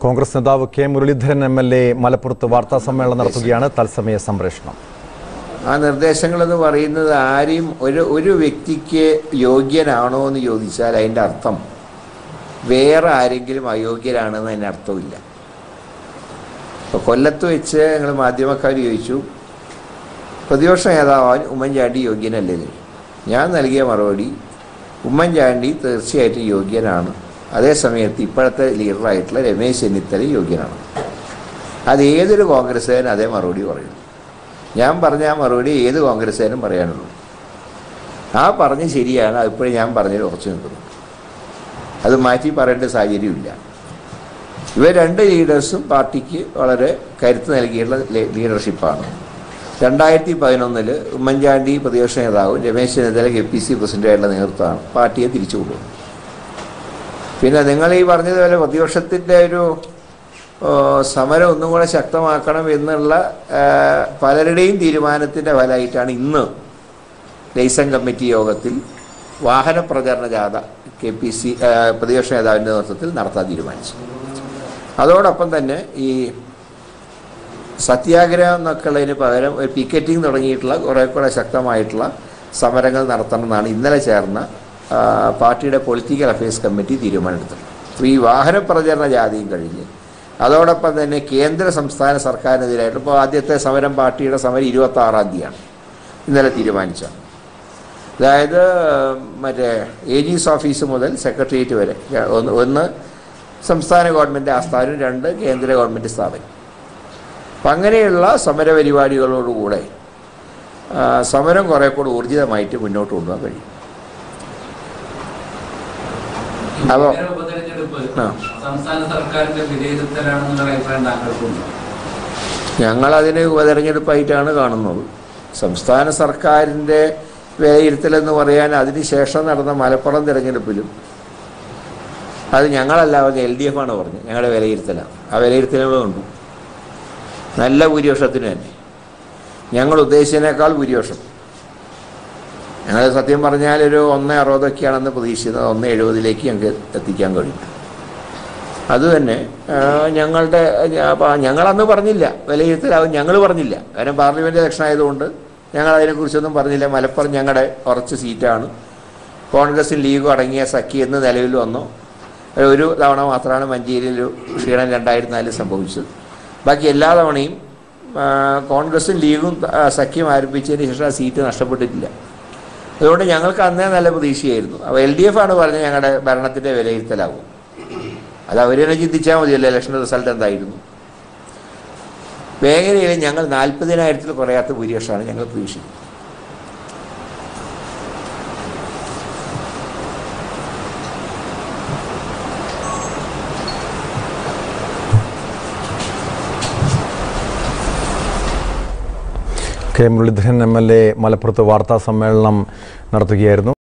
കോൺഗ്രസ് നേതാവ് K Muraleedharan M L A മലപ്പുറത്ത് വാർത്താ സമ്മേളനം നടത്തുകയാണ് തത്സമയ സംപ്രേഷണം ആ നിർദ്ദേശങ്ങളെന്ന് പറയുന്നത് ആരെയും ഒരു ഒരു വ്യക്തിക്ക് യോഗ്യനാണോ എന്ന് ചോദിച്ചാൽ അതിൻ്റെ അർത്ഥം വേറെ ആരെങ്കിലും അയോഗ്യരാണെന്ന് അതിന് അർത്ഥമില്ല ഇപ്പോൾ കൊല്ലത്ത് വെച്ച് ഞങ്ങൾ മാധ്യമക്കാർ ചോദിച്ചു പ്രതിപക്ഷ നേതാവാൻ ഉമ്മൻചാണ്ടി യോഗ്യനല്ലേ എന്ന്. ഞാൻ നൽകിയ മറുപടി ഉമ്മൻചാണ്ടി തീർച്ചയായിട്ടും യോഗ്യനാണ് അതേ സമയത്ത് ഇപ്പോഴത്തെ ലീഡറായിട്ടുള്ള രമേശ് ചെന്നിത്തല യോഗ്യനാണ് അത് ഏതൊരു കോൺഗ്രസ്സുകാരൻ അതേ മറുപടി പറയുന്നു ഞാൻ പറഞ്ഞ ആ മറുപടി ഏത് കോൺഗ്രസ്സുകാരും പറയാനുള്ളൂ ആ പറഞ്ഞ് ശരിയാണ് അതിപ്പോഴും ഞാൻ പറഞ്ഞതിൽ ഉറച്ചു നിൽക്കുന്നു അത് മാറ്റി പറയേണ്ട സാഹചര്യമില്ല ഇവർ രണ്ട് ലീഡേഴ്സും പാർട്ടിക്ക് വളരെ കരുത്ത് നൽകിയിട്ടുള്ള ലീ- ലീഡർഷിപ്പാണ് രണ്ടായിരത്തി പതിനൊന്നില് ഉമ്മൻചാണ്ടി പ്രതിപക്ഷ നേതാവും Ramesh Chennithala K P C പ്രസിഡന്റായിട്ടുള്ള നേതൃത്വമാണ് പാർട്ടിയെ തിരിച്ചു കൊണ്ടുവന്നത് പിന്നെ നിങ്ങൾ ഈ പറഞ്ഞതുപോലെ പ്രതിപക്ഷത്തിൻ്റെ ഒരു ഓ, സമരം ഒന്നും കൂടെ ശക്തമാക്കണം എന്നുള്ള ആ, പലരുടെയും തീരുമാനത്തിൻ്റെ ഫലമായിട്ടാണ് ഇന്ന് ലൈസൺ കമ്മിറ്റി യോഗത്തിൽ വാഹന പ്രചരണ ജാഥ കെ പി സി പ്രതിപക്ഷ നേതാവിൻ്റെ നേതൃത്വത്തിൽ നടത്താൻ തീരുമാനിച്ചു അതോടൊപ്പം തന്നെ ഈ സത്യാഗ്രഹം എന്നൊക്കെ ഉള്ളതിന് പകരം ഒരു പിക്കറ്റിംഗ് തുടങ്ങിയിട്ടുള്ള കുറേ കൂടെ ശക്തമായിട്ടുള്ള സമരങ്ങൾ നടത്തണമെന്നാണ് ഇന്നലെ ചേർന്ന ആ, പാർട്ടിയുടെ പൊളിറ്റിക്കൽ അഫയേഴ്സ് കമ്മിറ്റി തീരുമാനമെടുത്തത് അപ്പോൾ ഈ വാഹന പ്രചരണ ജാതിയും കഴിഞ്ഞ് അതോടൊപ്പം തന്നെ കേന്ദ്ര സംസ്ഥാന സർക്കാരിനെതിരായിട്ട് ഇപ്പോൾ ആദ്യത്തെ സമരം പാർട്ടിയുടെ സമരം ഇരുപത്തി ആറാം തീയതിയാണ് ഇന്നലെ തീരുമാനിച്ചത് അതായത് മറ്റേ എ ജിസ് ഓഫീസ് മുതൽ സെക്രട്ടേറിയറ്റ് വരെ ഒന്ന് ഒന്ന് സംസ്ഥാന ഗവൺമെൻറ് ആസ്ഥാനവും രണ്ട് കേന്ദ്ര ഗവൺമെൻറ് സ്ഥാപനം അപ്പം അങ്ങനെയുള്ള സമരപരിപാടികളോടുകൂടെ ആ, സമരം കുറേ കൂടെ ഊർജിതമായിട്ട് മുന്നോട്ട് കൊണ്ടുപോകാൻ കഴിയും അപ്പോ ഭീകര ഉപതെരഞ്ഞെടുപ്പ് ആ. സംസ്ഥാന സർക്കാരിന്റെ വിലയിരുത്തലാണെന്നുള്ള അഭിപ്രായം താങ്കൾക്കുണ്ടോ ഞങ്ങളതിന് ഉപതെരഞ്ഞെടുപ്പായിട്ടാണ് കാണുന്നത് സംസ്ഥാന സർക്കാരിൻ്റെ വിലയിരുത്തലെന്ന് പറയാൻ അതിനുശേഷം നടന്ന മലപ്പുറം തിരഞ്ഞെടുപ്പിലും അത് ഞങ്ങളല്ല പറഞ്ഞ എൽ ഡി എഫ് ആണ് പറഞ്ഞത് ഞങ്ങളുടെ വിലയിരുത്തലാണ് ആ വിലയിരുത്തലുകൾ കണ്ടു നല്ല ഭൂരിപക്ഷത്തിന് തന്നെ ഞങ്ങൾ ഉദ്ദേശിച്ചതിനേക്കാൾ ഭൂരിപക്ഷം ഞങ്ങൾ സത്യം പറഞ്ഞാൽ ഒരു ഒന്ന് അറുപതൊക്കെയാണെന്ന് പ്രതീക്ഷിക്കുന്നത് ഒന്ന് എഴുപതിലേക്ക് ഞങ്ങൾക്ക് എത്തിക്കാൻ കഴിയും അത് തന്നെ ആ, ഞങ്ങളുടെ അപ്പോൾ ഞങ്ങളന്ന് പറഞ്ഞില്ല വിലയിരുത്തലാവും ഞങ്ങൾ പറഞ്ഞില്ല കാരണം പാർലമെൻറ്റ് ഇലക്ഷൻ ആയതുകൊണ്ട് ഞങ്ങൾ അതിനെക്കുറിച്ചൊന്നും പറഞ്ഞില്ല മലപ്പുറം ഞങ്ങളുടെ ഉറച്ച സീറ്റാണ് കോൺഗ്രസും ലീഗും അടങ്ങിയ സഖ്യ എന്ന് നിലവിൽ വന്നു ഒരു തവണ മാത്രമാണ് മഞ്ചേരിയിൽ ഒരു ക്ഷീണം രണ്ടായിരത്തി നാലിൽ സംഭവിച്ചത് ബാക്കി എല്ലാ തവണയും ആ, കോൺഗ്രസും ലീഗും ആ, സഖ്യം ആരംഭിച്ചതിന് ശേഷം ആ സീറ്റ് നഷ്ടപ്പെട്ടിട്ടില്ല അതുകൊണ്ട് ഞങ്ങൾക്ക് അന്നേ നല്ല പ്രതീക്ഷയായിരുന്നു അപ്പോൾ എൽ ഡി എഫ് ആണ് പറഞ്ഞത് ഞങ്ങളുടെ ഭരണത്തിൻ്റെ വിലയിരുത്തലാവും അത് അവർ തന്നെ ചിന്തിച്ചാൽ മതിയല്ലോ ഇലക്ഷൻ റിസൾട്ട് എന്തായിരുന്നു വേഗതയിൽ ഞങ്ങൾ നാൽപ്പതിനായിരത്തിൽ കുറയാത്ത ഭൂരിപക്ഷമാണ് ഞങ്ങൾ പ്രതീക്ഷിക്കുന്നത് K Muraleedharan M L A മലപ്പുറത്ത് വാർത്താ സമ്മേളനം നടത്തുകയായിരുന്നു